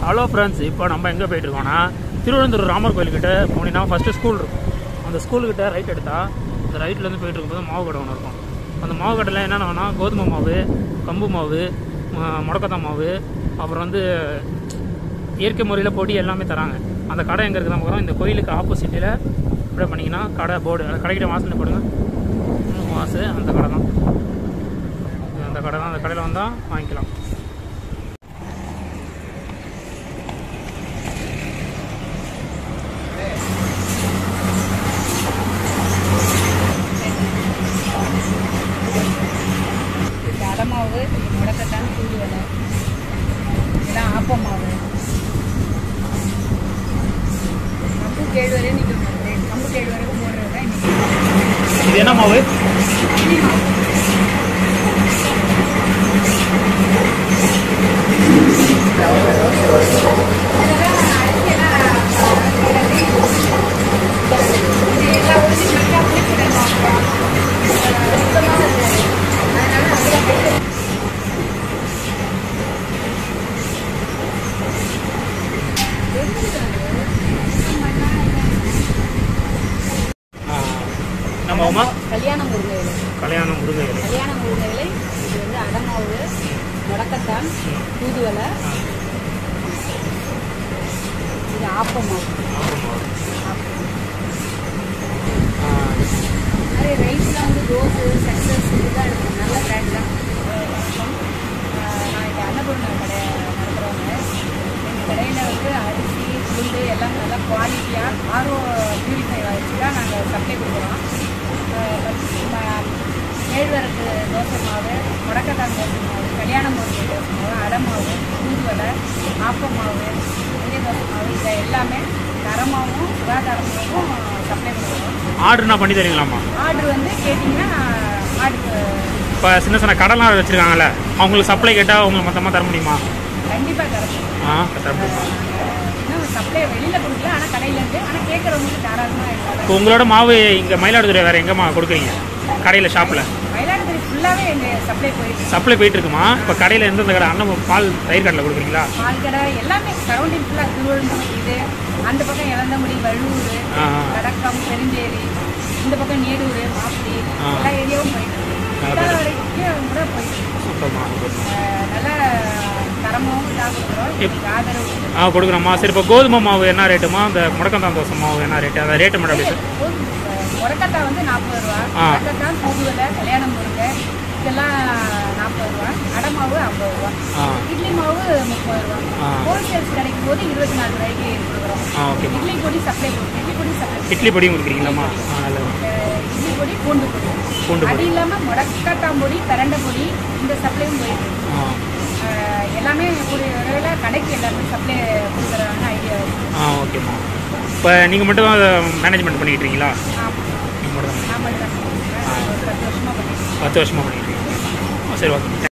Hello friends இப்போ நம்ம எங்கே போயிட்டு இருக்கோம்னா திருவனந்தபுரம் ராமர் கோயில்கிட்ட போனீங்கன்னா ஃபஸ்ட்டு ஸ்கூல் இருக்கும் அந்த ஸ்கூலுக்கிட்ட ரைட் எடுத்தால் அந்த ரைட்லேருந்து போயிட்டு இருக்கும்போது மாவு கடை ஒன்று இருக்கும் அந்த மாவு கடையில் என்னென்னா கோதுமை மாவு கம்பு மாவு ம- முடக்கத்தான் மாவு அப்புறம் வந்து இயற்கை முறையில் பொடி எல்லாமே தராங்க அந்த கடை எங்கே இருக்குதான் பார்க்குறோம் இந்த கோயிலுக்கு ஆப்போசிட்டில் இப்படியே பண்ணிங்கன்னா கடை போர்டு அந்த கடைக்கிட்ட வாசலில் போடுங்க வாசு அந்த கடை தான் இது அந்த கடை தான் அந்த கடையில் வந்தால் வாங்கிக்கலாம் இது அடை மாவு முடக்கத்தான் தூள் வடை இதெல்லாம் ஆப்ப மாவு கம்பு கேழ் வரையும் நிற்க கம்பு கேழ் வரைக்கும் போடுறது தான் இன்னைக்கு இது என்ன மாவு இட்லி மாவு இதெல்லாம் அரிசி எல்லாம் இது எல்லாம் ஊற்றி நல்லா புளிப்பிடணும் சுத்தமாக இருக்குது அதனால அதில் போட்டு ஆ, என்ன மாவுமா கல்யாண முருங்கை இலை கல்யாணம் முருங்கை இலை. கல்யாண முருங்கை இலை இது வந்து அடமாவு முடக்கத்தான் தூதுவலை இது ஆப்பமாவு ஆ, அதே ரைஸில் வந்து தோசை சக்ஸஸ் இதுதான் இருக்கும் நல்ல பிராண்ட் தான் வணக்கம். ஆஹ் நான் இங்கே அன்னபூர்ணா கடை நடத்துகிறவங்க எங்கள் கடையில் வந்து அரிசி புல்லு எல்லாம் நல்லா குவாலிட்டியாக ஆர்ஓ பியூரிஃபை வச்சு தான் நாங்கள் சப்ளை கொடுக்குறோம் ஏழ்வரகு தோசை மாவு முடக்கத்தான் தோசை மாவு கல்யாண முருங்கை தோசை மாவு அடை மாவு தூதுவலை ஆப்ப மாவு இதே தோசை மாவு இதை எல்லாமே தரமாகவும் சுகாதாரமாகவும் சப்ளை பண்ணுறோம் ஆர்டர்னா பண்ணி தரீங்களாம்மா ஆர்டர் வந்து கேட்டிங்கன்னா ஆர்டர் இப்போ சின்ன சின்ன கடைலாம் வச்சுருக்காங்கல்ல அவங்களுக்கு சப்ளை கேட்டால் உங்களுக்கு மொத்தமாக தர முடியுமா கண்டிப்பாக தரணும் ஆ தர முடியுமா இன்னும் சப்ளை வெளியில் கொடுக்கல ஆனால் கடையிலேருந்து ஆனால் கேட்குறவங்களுக்கு தாராளமாக இப்போ இருக்காது உங்களோட மாவு இங்கே மயிலாடுதுறை வேறு எங்கேம்மா கொடுக்குறீங்க கடையில் ஷாப்பில் மயிலாடுதுறை ஃபுல்லாகவே எங்கள் சப்ளை போயிட்டு சப்ளை போயிட்டு இருக்குமா இப்போ கடையில் எந்தெந்த கடை அண்ணன் பால் தயிர் கடையில் கொடுக்குறீங்களா பால் கடை எல்லாமே சரௌண்டிங் ஃபுல்லாக திருவள்ளூர் இது அந்த பக்கம் இளந்தமுடி வள்ளூர் ஆ. கடக்கம் பெருஞ்சேரி இந்த பக்கம் நீடூர் மாப்பிடி ஆ. எல்லா ஏரியாவும் போயிட்டு ஆ, எல்லா வரைக்கும் கூட போயிட்டு சூப்பர்மா அஹ் நல்ல தரமாகவும் இதாக கொடுக்குறோம் எங்களுக்கு ஆதரவு ஆ கொடுக்குறோம்மா சரி இப்போ கோதுமை மாவு என்ன ரேட்டுமா இந்த முடக்கந்தான் தோசை மாவு என்ன ரேட்டு அந்த ரேட்டு மட்டும் அப்படியே சொல்லு. முடக்கத்தா வந்து நாற்பது ரூபா ஆ. முடக்கத்தா தூதுவலை கல்யாணம் முருங்கை இதெல்லாம் நாற்பது ரூபா அடை மாவு ஐம்பது ரூபா ஆ இட்லி மாவு முப்பது ரூபா ஆ. ஹோல்சேல்ஸ் கிடைக்கும் போது இருபத்தி நாலு ரூபாய்க்கு கொடுக்குறோம் ஆ ஓகேம்மா இட்லி பொடி சப்ளை கொடுக்கும் இட்லி பொடி சப்ளை இட்லி பொடியும் கொடுக்குறீங்களாம்மா ஆ நல்லது இட்லி பொடி பூண்டு பொடி பூண்டு அது பொடி இல்லாமல் முடக்கத்தாம் பொடி பிரண்டை பொடி இந்த சப்ளையும் போயிட்டு இருக்கு. ஆ அஹ் எல்லாமே ஒரு வேளை கடைக்கு எல்லாருமே சப்ளை கொடுக்குறாங்க ஐடியா இருக்கு ஆ ஓகேம்மா இப்போ நீங்கள் மட்டும் மேனேஜ்மெண்ட் பண்ணிக்கிட்டு இருக்கீங்களா ஆமாம் நீங்கள் மட்டும் தான் நான் மட்டும் தான் ஒரு பத்து வருஷமாக பண்ணிட்டு இருக்கேன். பத்து வருஷமாக பண்ணிக்கிட்டு இருக்கீங்க ஆ, சரி ஓகே